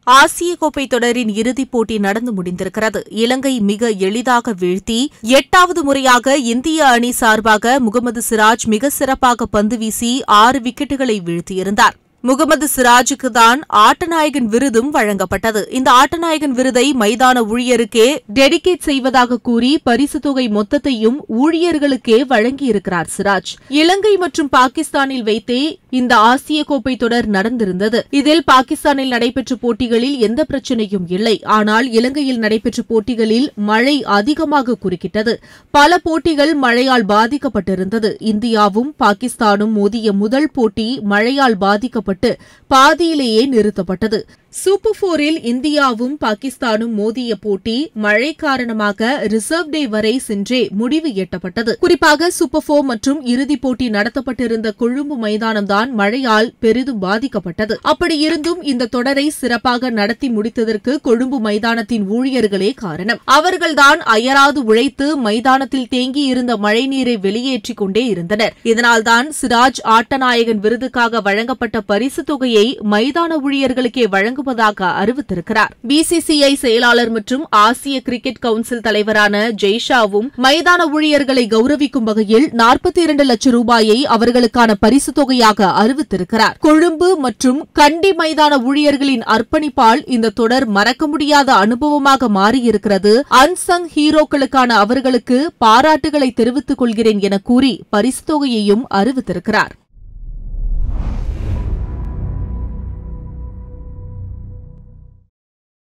ஆசிய கோப்பை தொடரின் இறுதிப் போட்டி நடந்து முடிந்திருக்கிறது இலங்கை மிக எளிதாக வீழ்த்தி எட்டாவது முறையாக இந்திய அணி சார்பாக முகமது சிராஜ் மிக சிறப்பாக பந்து வீசி ஆறு விக்கெட்டுகளை வீழ்த்தியிருந்தார் முகமது சிராஜுக்கு தான் ஆட்டநாயகன் விருதும் வழங்கப்பட்டது இந்த ஆட்டநாயகன் விருதை மைதான ஊழியருக்கே டெடிகேட் செய்வதாக கூறி பரிசு தொகை மொத்தத்தையும் ஊழியர்களுக்கே வழங்கியிருக்கிறார் சிராஜ் இலங்கை மற்றும் பாகிஸ்தானில் வைத்தே இந்த ஆசிய கோப்பை தொடர் நடந்திருந்தது இதில் பாகிஸ்தானில் நடைபெற்ற போட்டிகளில் எந்த பிரச்சனையும் இல்லை ஆனால் இலங்கையில் நடைபெற்ற போட்டிகளில் மழை அதிகமாக குறுக்கிட்டது பல போட்டிகள் மழையால் பாதிக்கப்பட்டிருந்தது இந்தியாவும் பாகிஸ்தானும் மோதிய முதல் போட்டி மழையால் பாதிக்கப்பட்டு பாதியிலேயே நிறுத்தப்பட்டது சூப்பர் போரில் இந்தியாவும் பாகிஸ்தானும் மோதிய போட்டி மழை காரணமாக ரிசர்வ் டே வரை சென்றே முடிவு எட்டப்பட்டது குறிப்பாக சூப்பர் போர் மற்றும் இறுதிப் போட்டி நடத்தப்பட்டிருந்த கொழும்பு மைதானம்தான் மழையால் பெரிதும் பாதிக்கப்பட்டது அப்படி இருந்தும் இந்த தொடரை சிறப்பாக நடத்தி முடித்ததற்கு கொழும்பு மைதானத்தின் ஊழியர்களே காரணம் அவர்கள்தான் அயராது உழைத்து மைதானத்தில் தேங்கியிருந்த மழைநீரை வெளியேற்றிக் கொண்டே இருந்தனர் இதனால்தான் சிராஜ் ஆட்டநாயகன் விருதுக்காக வழங்கப்பட்ட பரிசு தொகையை மைதான ஊழியர்களுக்கே வழங்குவதாக அறிவித்திருக்கிறார் பிசிசிஐ செயலாளர் மற்றும் ஆசிய கிரிக்கெட் கவுன்சில் தலைவரான ஜெய்ஷாவும் மைதான ஊழியர்களை கௌரவிக்கும் வகையில் நாற்பத்தி இரண்டு லட்சம் ரூபாயை அவர்களுக்கான பரிசு தொகையாக அறிவித்திருக்கிறார் கொழும்பு மற்றும் கண்டி மைதான ஊழியர்களின் அர்ப்பணிப்பால் இந்த தொடர் மறக்க முடியாத அனுபவமாக மாறியிருக்கிறது அன்சங் ஹீரோக்களுக்கான அவர்களுக்கு பாராட்டுகளை தெரிவித்துக் கொள்கிறேன் என கூறி பரிசு தொகையையும் அறிவித்திருக்கிறார்